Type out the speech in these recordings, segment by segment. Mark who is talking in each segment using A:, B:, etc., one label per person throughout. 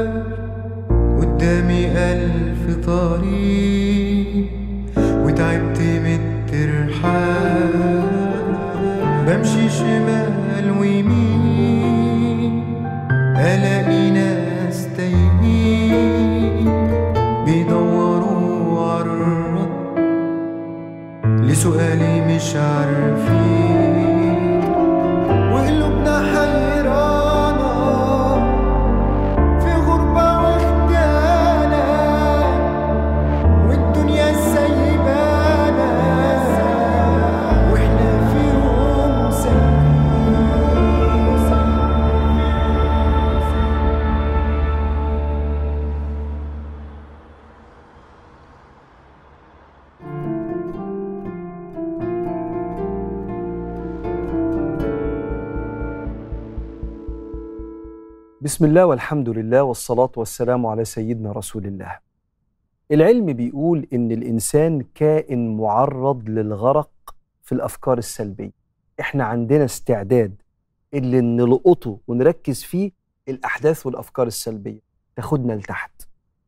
A: قدامي ألف طريق وتعبت من الترحال بمشي شمال ويمين ألاقي ناس تايهين بيدوروا عالرد لسؤالي مش عارفين وقلوبنا حيرانة في غربة وحدانة والدنيا سايبانا واحنا في يوم
B: بسم الله والحمد لله والصلاة والسلام على سيدنا رسول الله. العلم بيقول إن الإنسان كائن معرض للغرق في الأفكار السلبية. إحنا عندنا استعداد اللي نلقطه ونركز فيه الأحداث والأفكار السلبية تاخدنا لتحت.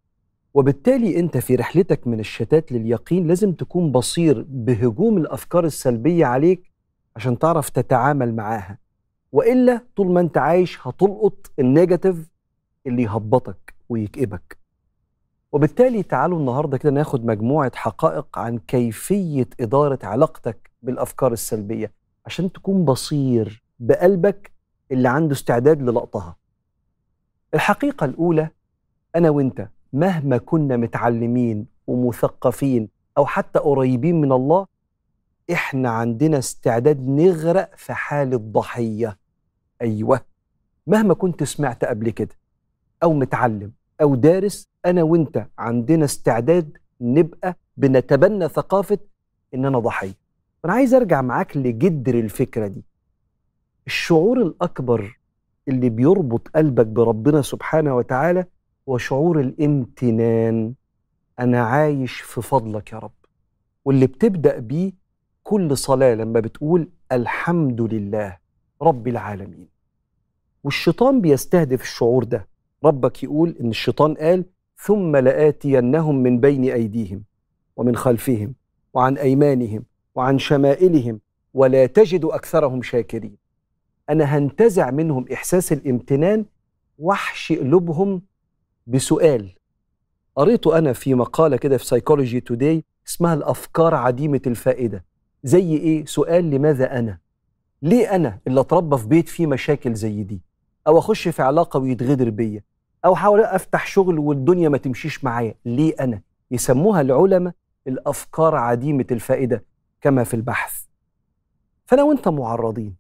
B: وبالتالي أنت في رحلتك من الشتات لليقين لازم تكون بصير بهجوم الأفكار السلبية عليك عشان تعرف تتعامل معاها. والا طول ما انت عايش هتلقط النيجاتيف اللي يهبطك ويكئبك وبالتالي تعالوا النهارده كده ناخد مجموعه حقائق عن كيفيه اداره علاقتك بالافكار السلبيه عشان تكون بصير بقلبك اللي عنده استعداد للقطها الحقيقه الاولى انا وانت مهما كنا متعلمين ومثقفين او حتى قريبين من الله احنا عندنا استعداد نغرق في حالة ضحية ايوه مهما كنت سمعت قبل كده او متعلم او دارس انا وانت عندنا استعداد نبقى بنتبنى ثقافة ان انا ضحية انا عايز ارجع معاك لجدر الفكرة دي الشعور الاكبر اللي بيربط قلبك بربنا سبحانه وتعالى هو شعور الامتنان انا عايش في فضلك يا رب واللي بتبدأ بيه كل صلاة لما بتقول الحمد لله رب العالمين والشيطان بيستهدف الشعور ده ربك يقول إن الشيطان قال ثم لآتينهم من بين أيديهم ومن خلفهم وعن أيمانهم وعن شمائلهم ولا تجد أكثرهم شاكرين أنا هنتزع منهم إحساس الامتنان واحشي قلوبهم بسؤال قريته أنا في مقالة كده في سايكولوجي توداي اسمها الأفكار عديمة الفائدة زي ايه سؤال لماذا انا ليه انا اللي اتربى في بيت فيه مشاكل زي دي او اخش في علاقه ويتغدر بيا او احاول افتح شغل والدنيا ما تمشيش معايا ليه انا يسموها العلماء الافكار عديمه الفائده كما في البحث فانا وانت معرضين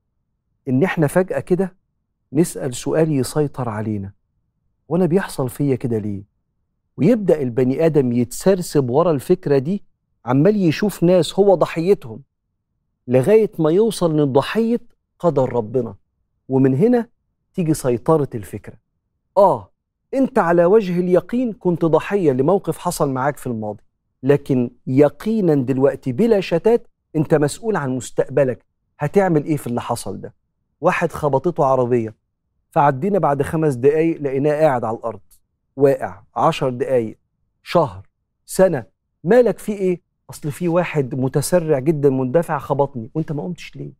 B: ان احنا فجاه كده نسال سؤال يسيطر علينا وانا بيحصل فيا كده ليه ويبدا البني ادم يتسرسب ورا الفكره دي عمال يشوف ناس هو ضحيتهم لغايه ما يوصل لضحيه قدر ربنا ومن هنا تيجي سيطره الفكره اه انت على وجه اليقين كنت ضحيه لموقف حصل معاك في الماضي لكن يقينا دلوقتي بلا شتات انت مسؤول عن مستقبلك هتعمل ايه في اللي حصل ده واحد خبطته عربيه فعدينا بعد خمس دقايق لقيناه قاعد على الارض واقع عشر دقايق شهر سنه مالك في ايه اصل في واحد متسرع جدا مندفع خبطني وانت ما قمتش ليه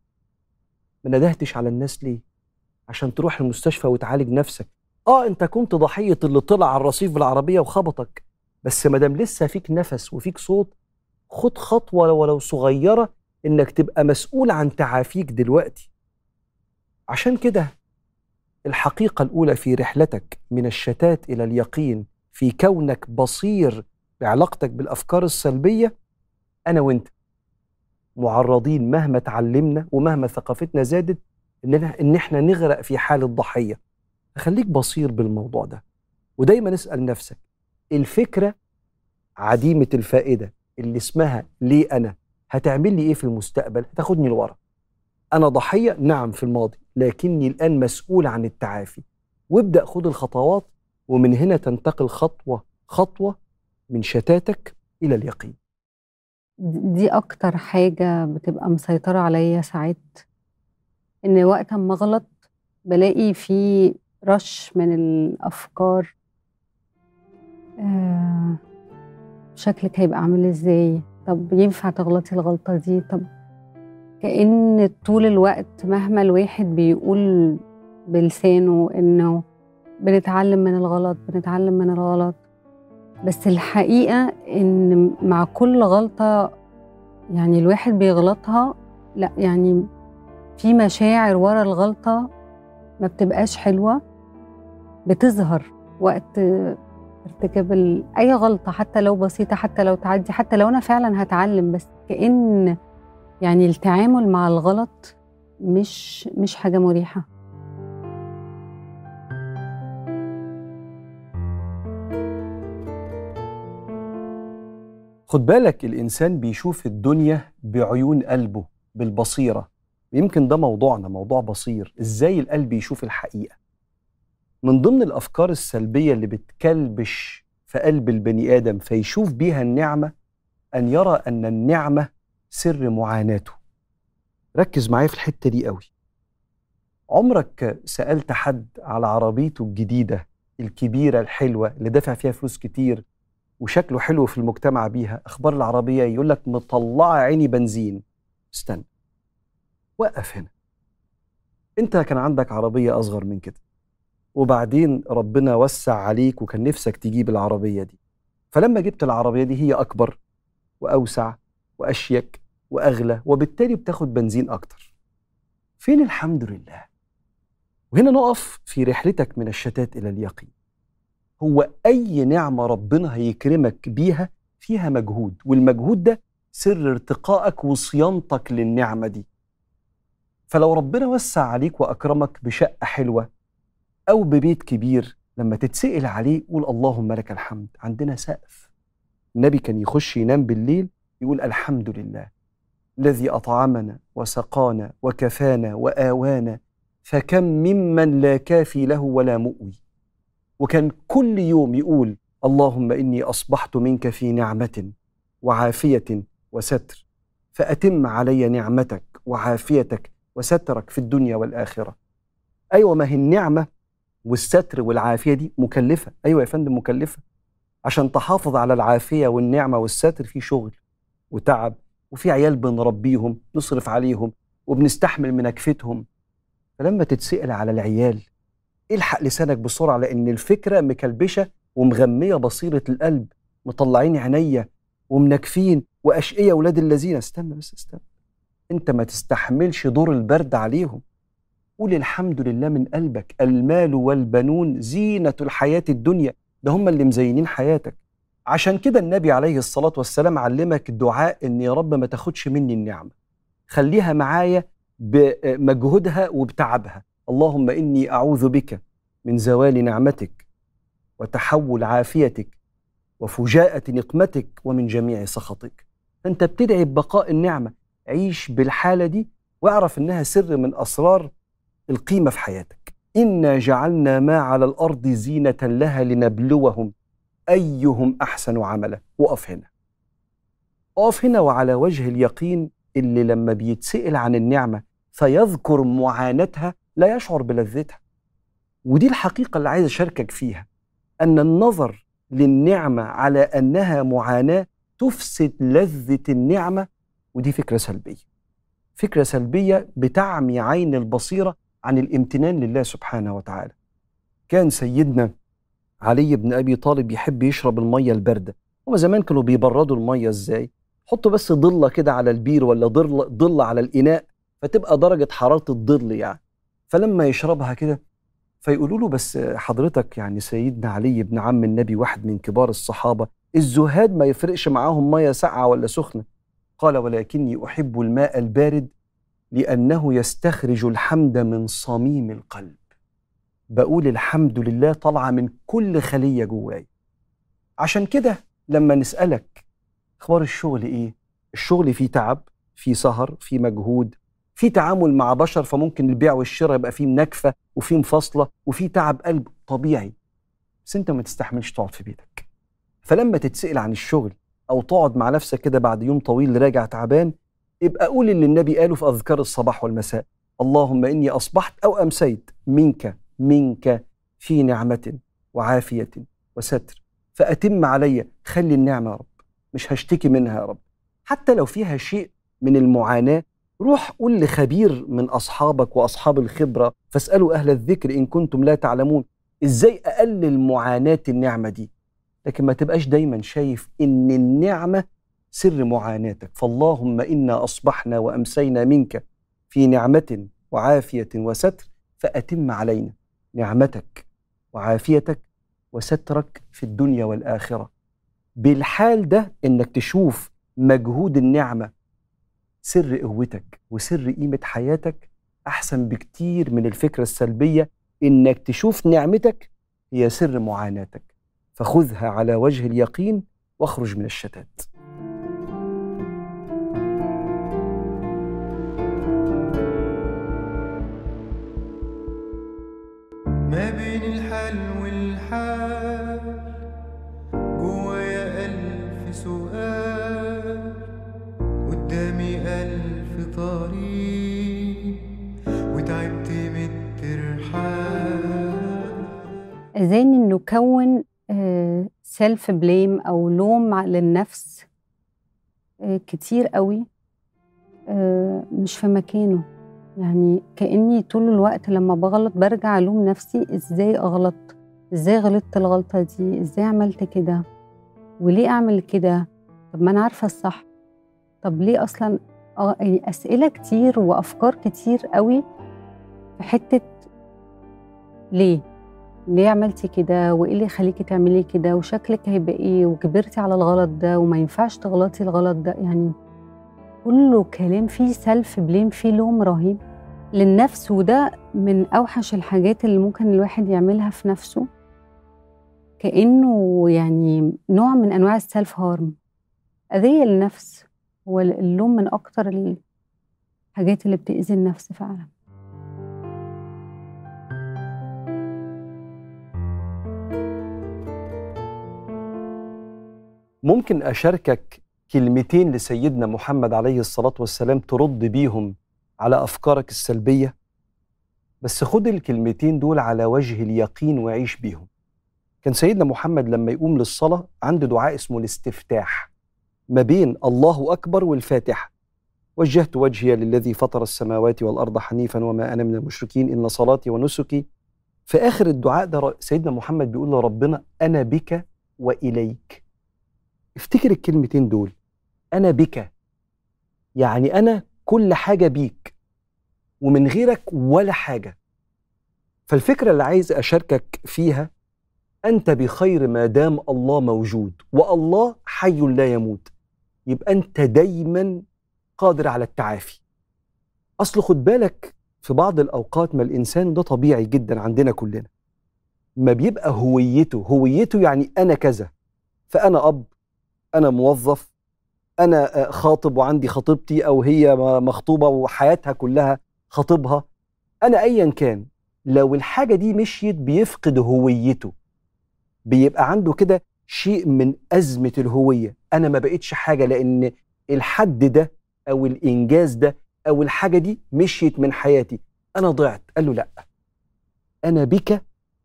B: ما ندهتش على الناس ليه عشان تروح المستشفى وتعالج نفسك اه انت كنت ضحيه اللي طلع على الرصيف بالعربيه وخبطك بس ما دام لسه فيك نفس وفيك صوت خد خطوه ولو صغيره انك تبقى مسؤول عن تعافيك دلوقتي عشان كده الحقيقه الاولى في رحلتك من الشتات الى اليقين في كونك بصير بعلاقتك بالافكار السلبيه انا وانت معرضين مهما اتعلمنا ومهما ثقافتنا زادت اننا ان احنا نغرق في حاله ضحيه فخليك بصير بالموضوع ده ودايما اسال نفسك الفكره عديمه الفائده اللي اسمها ليه انا هتعمل لي ايه في المستقبل هتاخدني لورا انا ضحيه نعم في الماضي لكني الان مسؤول عن التعافي وابدا خد الخطوات ومن هنا تنتقل خطوه خطوه من شتاتك الى اليقين
C: دي اكتر حاجة بتبقى مسيطرة عليا ساعات ان وقت ما اغلط بلاقي في رش من الافكار آه شكلك هيبقى عامل ازاي طب ينفع تغلطي الغلطه دي طب كأن طول الوقت مهما الواحد بيقول بلسانه انه بنتعلم من الغلط بنتعلم من الغلط بس الحقيقة ان مع كل غلطة يعني الواحد بيغلطها لا يعني في مشاعر ورا الغلطة ما بتبقاش حلوة بتظهر وقت ارتكاب ال- أي غلطة حتى لو بسيطة حتى لو تعدي حتى لو أنا فعلا هتعلم بس كأن يعني التعامل مع الغلط مش مش حاجة مريحة
B: خد بالك الإنسان بيشوف الدنيا بعيون قلبه بالبصيرة يمكن ده موضوعنا موضوع بصير إزاي القلب يشوف الحقيقة من ضمن الأفكار السلبية اللي بتكلبش في قلب البني آدم فيشوف بيها النعمة أن يرى أن النعمة سر معاناته ركز معايا في الحتة دي قوي عمرك سألت حد على عربيته الجديدة الكبيرة الحلوة اللي دافع فيها فلوس كتير وشكله حلو في المجتمع بيها اخبار العربيه يقول لك مطلعه عيني بنزين استنى وقف هنا انت كان عندك عربيه اصغر من كده وبعدين ربنا وسع عليك وكان نفسك تجيب العربيه دي فلما جبت العربيه دي هي اكبر واوسع واشيك واغلى وبالتالي بتاخد بنزين اكتر فين الحمد لله وهنا نقف في رحلتك من الشتات الى اليقين هو أي نعمة ربنا هيكرمك بيها فيها مجهود والمجهود ده سر ارتقائك وصيانتك للنعمة دي فلو ربنا وسع عليك وأكرمك بشقة حلوة أو ببيت كبير لما تتسأل عليه قول اللهم لك الحمد عندنا سقف النبي كان يخش ينام بالليل يقول الحمد لله الذي أطعمنا وسقانا وكفانا وآوانا فكم ممن لا كافي له ولا مؤوي وكان كل يوم يقول اللهم اني اصبحت منك في نعمه وعافيه وستر فاتم علي نعمتك وعافيتك وسترك في الدنيا والاخره ايوه ما هي النعمه والستر والعافيه دي مكلفه ايوه يا فندم مكلفه عشان تحافظ على العافيه والنعمه والستر في شغل وتعب وفي عيال بنربيهم نصرف عليهم وبنستحمل من نكفتهم فلما تتسأل على العيال الحق لسانك بسرعه لان الفكره مكلبشه ومغميه بصيره القلب مطلعين عينيا ومنكفين واشقيه ولاد الذين استنى بس استنى انت ما تستحملش دور البرد عليهم قول الحمد لله من قلبك المال والبنون زينه الحياه الدنيا ده هم اللي مزينين حياتك عشان كده النبي عليه الصلاه والسلام علمك الدعاء ان يا رب ما تاخدش مني النعمه خليها معايا بمجهودها وبتعبها اللهم اني اعوذ بك من زوال نعمتك وتحول عافيتك وفجاءة نقمتك ومن جميع سخطك انت بتدعي ببقاء النعمة عيش بالحالة دي واعرف انها سر من اسرار القيمة في حياتك إنا جعلنا ما على الأرض زينة لها لنبلوهم أيهم أحسن عملا وقف هنا اقف هنا وعلى وجه اليقين اللي لما بيتسأل عن النعمة فيذكر معاناتها لا يشعر بلذتها ودي الحقيقة اللي عايز أشاركك فيها أن النظر للنعمة على أنها معاناة تفسد لذة النعمة ودي فكرة سلبية فكرة سلبية بتعمي عين البصيرة عن الامتنان لله سبحانه وتعالى كان سيدنا علي بن أبي طالب يحب يشرب المية الباردة هما زمان كانوا بيبردوا المية ازاي حطوا بس ضلة كده على البير ولا ضلة, ضلة على الإناء فتبقى درجة حرارة الظل يعني فلما يشربها كده فيقولوا له بس حضرتك يعني سيدنا علي بن عم النبي واحد من كبار الصحابة الزهاد ما يفرقش معاهم مية ساقعة ولا سخنة قال ولكني أحب الماء البارد لأنه يستخرج الحمد من صميم القلب بقول الحمد لله طالعة من كل خلية جواي عشان كده لما نسألك أخبار الشغل إيه؟ الشغل فيه تعب فيه سهر فيه مجهود في تعامل مع بشر فممكن البيع والشراء يبقى فيه نكفه وفيه مفاصله وفيه تعب قلب طبيعي بس انت ما تستحملش تقعد في بيتك فلما تتسال عن الشغل او تقعد مع نفسك كده بعد يوم طويل راجع تعبان يبقى قول اللي النبي قاله في اذكار الصباح والمساء اللهم اني اصبحت او امسيت منك منك في نعمة وعافية وستر فأتم علي خلي النعمة يا رب مش هشتكي منها يا رب حتى لو فيها شيء من المعاناة روح قول لخبير من أصحابك وأصحاب الخبرة فاسألوا أهل الذكر إن كنتم لا تعلمون إزاي أقلل معاناة النعمة دي لكن ما تبقاش دايما شايف إن النعمة سر معاناتك فاللهم إنا أصبحنا وأمسينا منك في نعمة وعافية وستر فأتم علينا نعمتك وعافيتك وسترك في الدنيا والآخرة بالحال ده إنك تشوف مجهود النعمة سر قوتك وسر قيمة حياتك أحسن بكتير من الفكرة السلبية إنك تشوف نعمتك هي سر معاناتك فخذها على وجه اليقين واخرج من الشتات
A: ما بين الحال والحال جوايا ألف سؤال قدامي ألف طريق وتعبت من الترحال
C: ازاي إن نكون سيلف بليم او لوم ع- للنفس آه، كتير قوي آه، مش في مكانه يعني كاني طول الوقت لما بغلط برجع الوم نفسي ازاي اغلط ازاي غلطت الغلطه دي ازاي عملت كده وليه اعمل كده طب ما انا عارفه الصح طب ليه اصلا آه، يعني اسئله كتير وافكار كتير قوي في حته ليه ليه عملتي كده وايه اللي يخليكي تعملي كده وشكلك هيبقى ايه وكبرتي على الغلط ده وما ينفعش تغلطي الغلط ده يعني كله كلام فيه سلف بليم فيه لوم رهيب للنفس وده من اوحش الحاجات اللي ممكن الواحد يعملها في نفسه كانه يعني نوع من انواع السلف هارم اذيه للنفس هو اللوم من اكتر الحاجات اللي بتاذي النفس فعلا
B: ممكن أشاركك كلمتين لسيدنا محمد عليه الصلاة والسلام ترد بيهم على أفكارك السلبية بس خد الكلمتين دول على وجه اليقين وعيش بيهم كان سيدنا محمد لما يقوم للصلاة عنده دعاء اسمه الاستفتاح ما بين الله أكبر والفاتحة وجهت وجهي للذي فطر السماوات والأرض حنيفا وما أنا من المشركين إن صلاتي ونسكي في آخر الدعاء ده سيدنا محمد بيقول لربنا أنا بك وإليك افتكر الكلمتين دول انا بك يعني انا كل حاجه بيك ومن غيرك ولا حاجه فالفكره اللي عايز اشاركك فيها انت بخير ما دام الله موجود والله حي لا يموت يبقى انت دايما قادر على التعافي اصل خد بالك في بعض الاوقات ما الانسان ده طبيعي جدا عندنا كلنا ما بيبقى هويته هويته يعني انا كذا فانا اب انا موظف انا خاطب وعندي خطيبتي او هي مخطوبه وحياتها كلها خطيبها انا ايا كان لو الحاجه دي مشيت بيفقد هويته بيبقى عنده كده شيء من ازمه الهويه انا ما بقتش حاجه لان الحد ده او الانجاز ده او الحاجه دي مشيت من حياتي انا ضعت قال له لا انا بك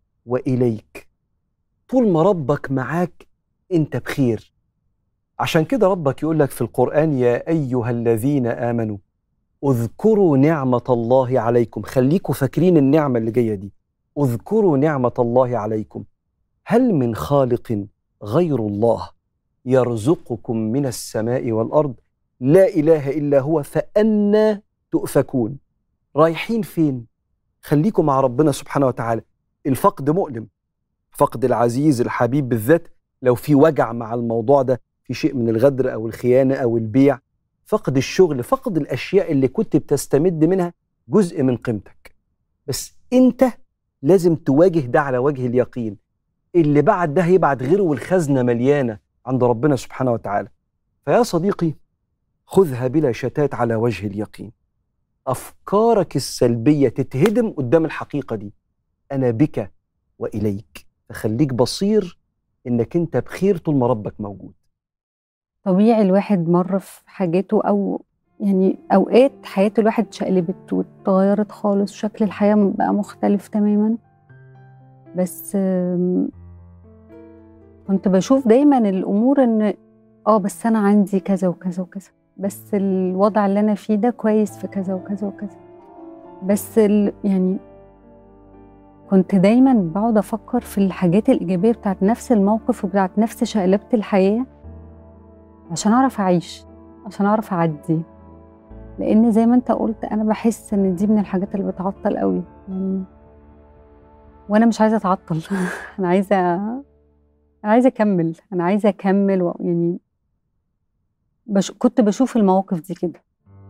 B: واليك طول ما ربك معاك انت بخير عشان كده ربك يقول لك في القرآن يا أيها الذين آمنوا اذكروا نعمة الله عليكم خليكم فاكرين النعمة اللي جاية دي اذكروا نعمة الله عليكم هل من خالق غير الله يرزقكم من السماء والأرض لا إله إلا هو فأنا تؤفكون رايحين فين خليكم مع ربنا سبحانه وتعالى الفقد مؤلم فقد العزيز الحبيب بالذات لو في وجع مع الموضوع ده في شيء من الغدر او الخيانه او البيع فقد الشغل فقد الاشياء اللي كنت بتستمد منها جزء من قيمتك بس انت لازم تواجه ده على وجه اليقين اللي بعد ده هيبعد غيره والخزنه مليانه عند ربنا سبحانه وتعالى فيا صديقي خذها بلا شتات على وجه اليقين افكارك السلبيه تتهدم قدام الحقيقه دي انا بك واليك فخليك بصير انك انت بخير طول ما ربك موجود
C: طبيعي الواحد مر في حاجاته او يعني اوقات حياه الواحد اتشقلبت واتغيرت خالص شكل الحياه بقى مختلف تماما بس آم، كنت بشوف دايما الامور ان اه بس انا عندي كذا وكذا وكذا بس الوضع اللي انا فيه ده كويس في كذا وكذا وكذا بس ال... يعني كنت دايما بقعد افكر في الحاجات الايجابيه بتاعت نفس الموقف وبتاعت نفس شقلبه الحياه عشان اعرف اعيش عشان اعرف اعدي لان زي ما انت قلت انا بحس ان دي من الحاجات اللي بتعطل قوي يعني وانا مش عايزه اتعطل انا عايزه انا عايزه اكمل انا عايزه اكمل و... يعني بش... كنت بشوف المواقف دي كده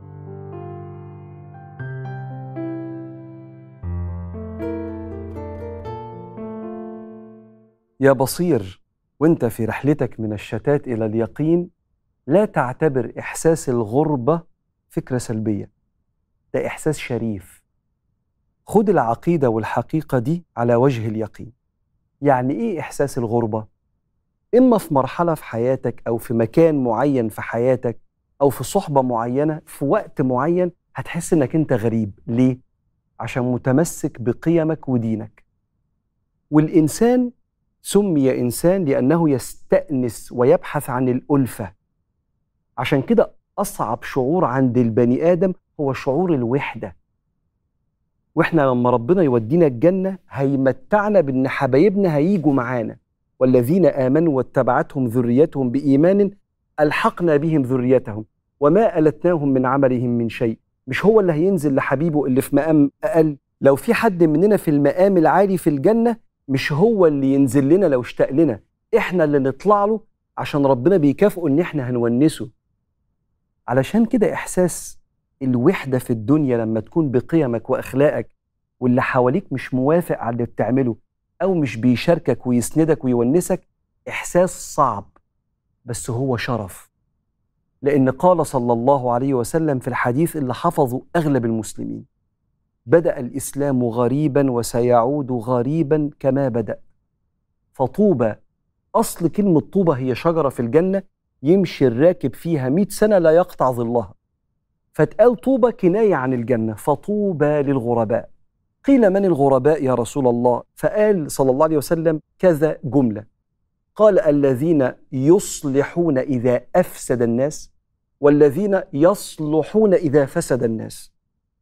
B: يا بصير وانت في رحلتك من الشتات الى اليقين لا تعتبر احساس الغربه فكره سلبيه ده احساس شريف خد العقيده والحقيقه دي على وجه اليقين يعني ايه احساس الغربه اما في مرحله في حياتك او في مكان معين في حياتك او في صحبه معينه في وقت معين هتحس انك انت غريب ليه عشان متمسك بقيمك ودينك والانسان سمي انسان لانه يستانس ويبحث عن الالفه عشان كده اصعب شعور عند البني ادم هو شعور الوحده واحنا لما ربنا يودينا الجنه هيمتعنا بان حبايبنا هيجوا معانا والذين امنوا واتبعتهم ذريتهم بايمان الحقنا بهم ذريتهم وما التناهم من عملهم من شيء مش هو اللي هينزل لحبيبه اللي في مقام اقل لو في حد مننا في المقام العالي في الجنه مش هو اللي ينزل لنا لو اشتاق لنا احنا اللي نطلع له عشان ربنا بيكافئه ان احنا هنونسه علشان كده احساس الوحده في الدنيا لما تكون بقيمك واخلاقك واللي حواليك مش موافق على اللي بتعمله او مش بيشاركك ويسندك ويونسك احساس صعب بس هو شرف لان قال صلى الله عليه وسلم في الحديث اللي حفظه اغلب المسلمين بدا الاسلام غريبا وسيعود غريبا كما بدا فطوبى اصل كلمه طوبى هي شجره في الجنه يمشي الراكب فيها مئة سنه لا يقطع ظلها فتقال طوبى كنايه عن الجنه فطوبى للغرباء قيل من الغرباء يا رسول الله فقال صلى الله عليه وسلم كذا جمله قال الذين يصلحون اذا افسد الناس والذين يصلحون اذا فسد الناس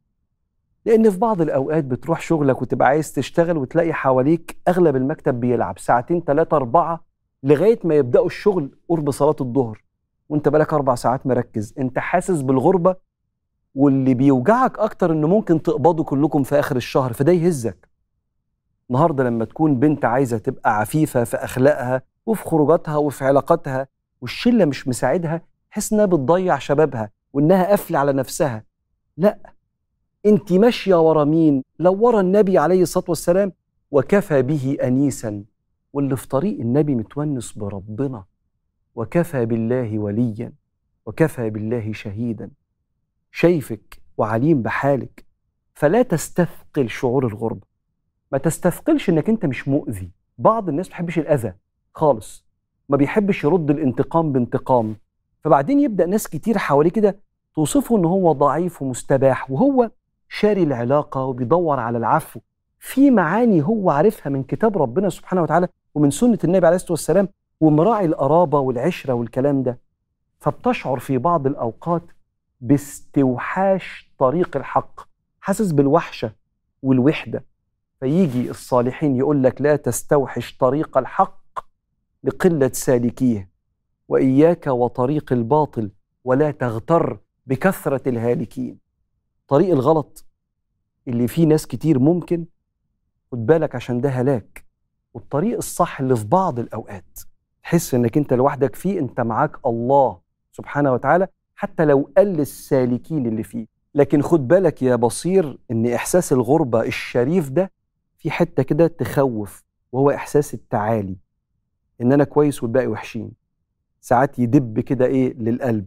B: لان في بعض الاوقات بتروح شغلك وتبقى عايز تشتغل وتلاقي حواليك اغلب المكتب بيلعب ساعتين ثلاثه اربعه لغايه ما يبداوا الشغل قرب صلاه الظهر وانت بقالك اربع ساعات مركز انت حاسس بالغربه واللي بيوجعك اكتر انه ممكن تقبضوا كلكم في اخر الشهر فده يهزك النهارده لما تكون بنت عايزه تبقى عفيفه في اخلاقها وفي خروجاتها وفي علاقاتها والشله مش مساعدها تحس انها بتضيع شبابها وانها قافله على نفسها لا انت ماشيه ورا مين لو ورا النبي عليه الصلاه والسلام وكفى به انيسا واللي في طريق النبي متونس بربنا وكفى بالله وليا وكفى بالله شهيدا شايفك وعليم بحالك فلا تستثقل شعور الغربه ما تستثقلش انك انت مش مؤذي بعض الناس ما بتحبش الاذى خالص ما بيحبش يرد الانتقام بانتقام فبعدين يبدا ناس كتير حواليه كده توصفه ان هو ضعيف ومستباح وهو شاري العلاقه وبيدور على العفو في معاني هو عارفها من كتاب ربنا سبحانه وتعالى ومن سنه النبي عليه الصلاه والسلام ومراعي القرابه والعشره والكلام ده فبتشعر في بعض الاوقات باستوحاش طريق الحق حاسس بالوحشه والوحده فيجي الصالحين يقول لك لا تستوحش طريق الحق لقله سالكيه واياك وطريق الباطل ولا تغتر بكثره الهالكين طريق الغلط اللي فيه ناس كتير ممكن خد بالك عشان ده هلاك والطريق الصح اللي في بعض الاوقات تحس انك انت لوحدك فيه انت معاك الله سبحانه وتعالى حتى لو قل السالكين اللي فيه لكن خد بالك يا بصير ان احساس الغربه الشريف ده في حته كده تخوف وهو احساس التعالي ان انا كويس والباقي وحشين ساعات يدب كده ايه للقلب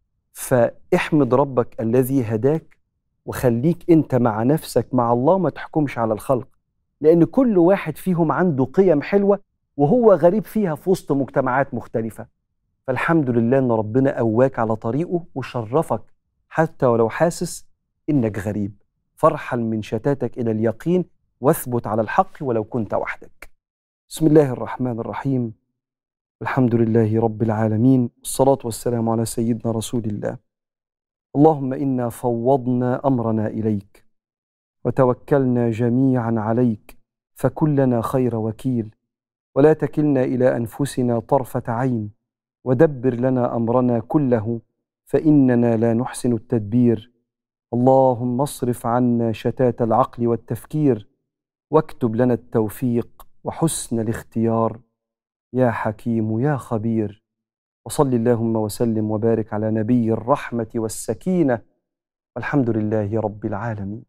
B: فاحمد ربك الذي هداك وخليك انت مع نفسك مع الله ما تحكمش على الخلق لان كل واحد فيهم عنده قيم حلوه وهو غريب فيها في وسط مجتمعات مختلفه فالحمد لله ان ربنا قواك على طريقه وشرفك حتى ولو حاسس انك غريب فارحل من شتاتك الى اليقين واثبت على الحق ولو كنت وحدك بسم الله الرحمن الرحيم الحمد لله رب العالمين والصلاة والسلام على سيدنا رسول الله اللهم إنا فوضنا أمرنا إليك وتوكلنا جميعا عليك فكلنا خير وكيل ولا تكلنا إلى أنفسنا طرفة عين ودبر لنا أمرنا كله فإننا لا نحسن التدبير اللهم اصرف عنا شتات العقل والتفكير واكتب لنا التوفيق وحسن الاختيار يا حكيم يا خبير وصل اللهم وسلم وبارك على نبي الرحمه والسكينه والحمد لله رب العالمين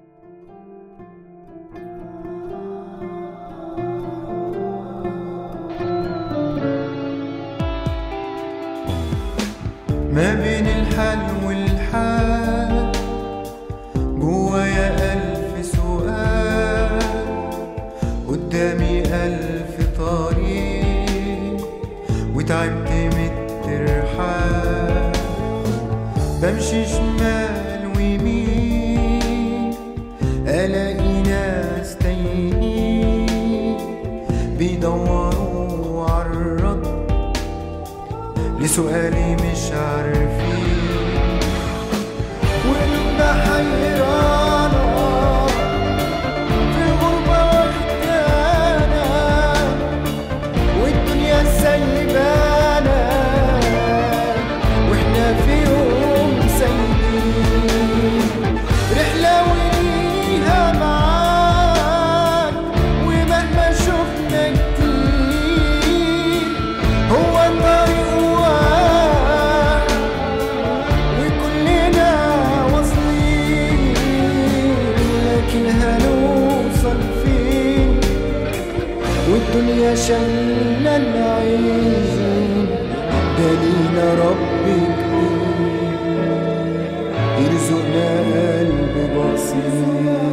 A: ما بين الحل والحال جوايا ألف سؤال قدامي ألف طريق وتعبت من الترحال بمشي شمال ويمين ألاقي ناس تايهين بيدوروا عالرد لسؤالي مش عارفين وقلوبنا حيرانة في غربة وحدانة والدنيا سايبانا واحنا في يوم سايبين رحلة وليها معاك ومهما شفنا كتير هو الطريق واحد وكلنا واصلين لكن هنوصل فين والدنيا شايلة العين دلينا ربي كبير يرزقنا قلب بسيط